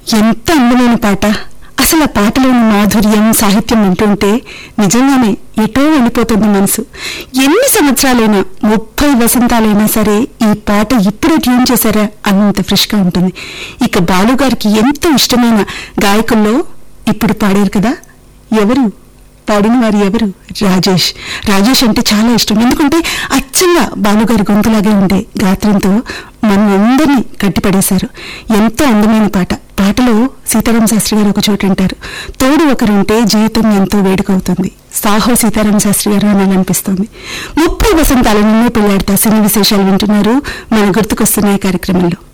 ఎంత అందమైన పాట అసలు ఆ పాటలోని మాధుర్యం సాహిత్యం వింటుంటే నిజంగానే ఎటో వెళ్ళిపోతుంది మనసు ఎన్ని సంవత్సరాలైనా ముప్పై వసంతాలైనా సరే ఈ పాట ఇప్పుడే ట్యూన్ చేశారా అంత ఫ్రెష్ గా ఉంటుంది ఇక బాలు గారికి ఎంతో ఇష్టమైన గాయకుల్లో ఇప్పుడు పాడారు కదా ఎవరు పాడిన వారు ఎవరు రాజేష్ రాజేష్ అంటే చాలా ఇష్టం ఎందుకంటే అచ్చంగా బాలుగారి గొంతులాగే ఉండే గాత్రంతో మనందరినీ కట్టిపడేశారు ఎంతో అందమైన పాట పాటలో సీతారాం శాస్త్రి గారు ఒక చోట అంటారు తోడు ఒకరుంటే జీవితం ఎంతో వేడుకవుతుంది సాహో సీతారాం శాస్త్రి గారు అని అనిపిస్తోంది ముప్పై వసంతాల నిన్నే పెళ్లాడతా సినీ విశేషాలు వింటున్నారు మన గుర్తుకొస్తున్నాయి కార్యక్రమంలో